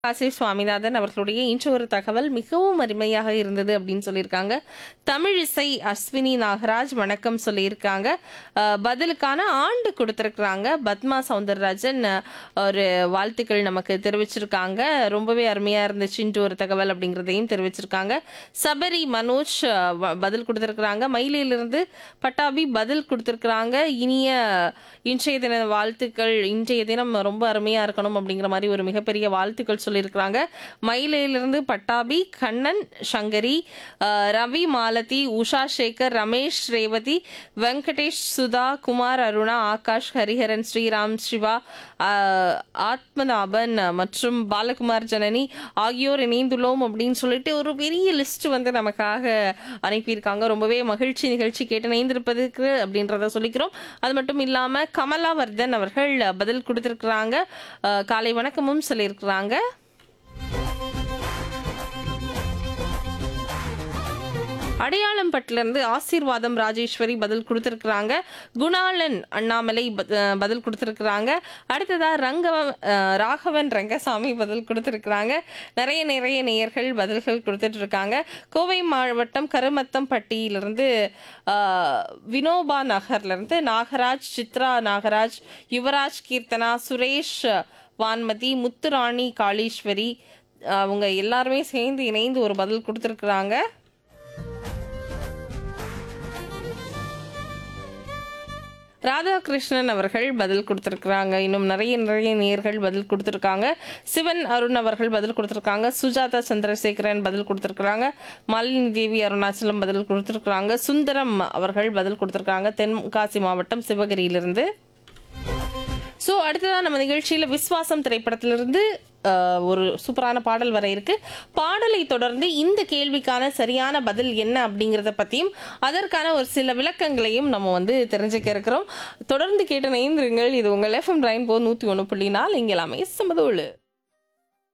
காசி சுவாமிநாதன் அவர்களுடைய இன்று ஒரு தகவல் மிகவும் அருமையாக இருந்தது அப்படின்னு சொல்லியிருக்காங்க தமிழிசை அஸ்வினி நாகராஜ் வணக்கம் சொல்லியிருக்காங்க அஹ், பதிலுக்கான ஆண்டு கொடுத்துருக்குறாங்க பத்மா சவுந்தரராஜன் அஹ், ஒரு வாழ்த்துக்கள் நமக்கு தெரிவிச்சிருக்காங்க ரொம்பவே அருமையாக இருந்துச்சு இன்று ஒரு தகவல் அப்படிங்கிறதையும் தெரிவிச்சிருக்காங்க சபரி மனோஜ் அஹ், வ- பதில் கொடுத்துருக்குறாங்க மயிலிலிருந்து பட்டாபி பதில் கொடுத்துருக்குறாங்க இனிய இன்றைய தின வாழ்த்துக்கள் இன்றைய தினம் ரொம்ப அருமையாக இருக்கணும் அப்படிங்கிற மாதிரி ஒரு மிகப்பெரிய வாழ்த்துக்கள் சொல்லியிருக்கிறாங்க மயிலையிலிருந்து பட்டாபி கண்ணன் சங்கரி அஹ், ரவி மாலதி உஷா சேகர் ரமேஷ் ரேவதி வெங்கடேஷ் சுதா குமார் அருணா ஆகாஷ் ஹரிஹரன் ஸ்ரீராம் சிவா அஹ், ஆத்மநாபன் மற்றும் பாலகுமார் ஜனனி ஆகியோர் இணைந்துள்ளோம் அப்படின்னு சொல்லிட்டு ஒரு பெரிய லிஸ்ட் வந்து நமக்காக அனுப்பியிருக்காங்க ரொம்பவே மகிழ்ச்சி நிகழ்ச்சி கேட்டு இணைந்திருப்பதுக்கு அப்படின்றத சொல்லிக்கிறோம் அது மட்டும் இல்லாம கமலாவர்தன் அவர்கள் பதில் கொடுத்திருக்கிறாங்க அஹ், காலை வணக்கமும் சொல்லியிருக்கிறாங்க அடையாளம் பட்டிலிருந்து ஆசீர்வாதம் ராஜேஸ்வரி பதில் கொடுத்திருக்கிறாங்க குணாளன் அண்ணாமலை ப- அஹ் பதில் கொடுத்திருக்கிறாங்க அடுத்ததா ரங்க அஹ் ராகவன் ரங்கசாமி பதில் கொடுத்திருக்கிறாங்க நிறைய நிறைய நேயர்கள் பதில்கள் கொடுத்துட்டு இருக்காங்க கோவை மாவட்டம் கருமத்தம் பட்டியிலிருந்து அஹ், வினோபா நகர்லேருந்து நாகராஜ் சித்ரா நாகராஜ் யுவராஜ் கீர்த்தனா சுரேஷ் வான்மதி முத்துராணி காளீஸ்வரி அவங்க எல்லாருமே சேர்ந்து இணைந்து ஒரு பதில் கொடுத்துருக்குறாங்க ராதாகிருஷ்ணன் அவர்கள் பதில் கொடுத்துருக்குறாங்க இன்னும் நிறைய நிறைய நேயர்கள் பதில் கொடுத்துருக்காங்க சிவன் அருண் அவர்கள் பதில் கொடுத்துருக்காங்க சுஜாதா சந்திரசேகரன் பதில் கொடுத்துருக்குறாங்க மாலினி தேவி அருணாச்சலம் பதில் கொடுத்துருக்குறாங்க சுந்தரம் அவர்கள் பதில் கொடுத்துருக்காங்க தென்காசி மாவட்டம் சிவகிரியிலிருந்து ஸோ அடுத்ததான் நம்ம நிகழ்ச்சியில் விஸ்வாசம் திரைப்படத்திலிருந்து அஹ், ஒரு சூப்பரான பாடல் வர இருக்கு பாடலை தொடர்ந்து இந்த கேள்விக்கான சரியான பதில் என்ன அப்படிங்கிறத பற்றியும் அதற்கான ஒரு சில விளக்கங்களையும் நம்ம வந்து தெரிஞ்சுக்க இருக்கிறோம் தொடர்ந்து கேட்டு நைந்திருங்கள் இது உங்கள் எஃப்எம் ரெயின்போ நூற்றி ஒன்று புள்ளி நாலு இங்கே எல்லாமே சமதோಳು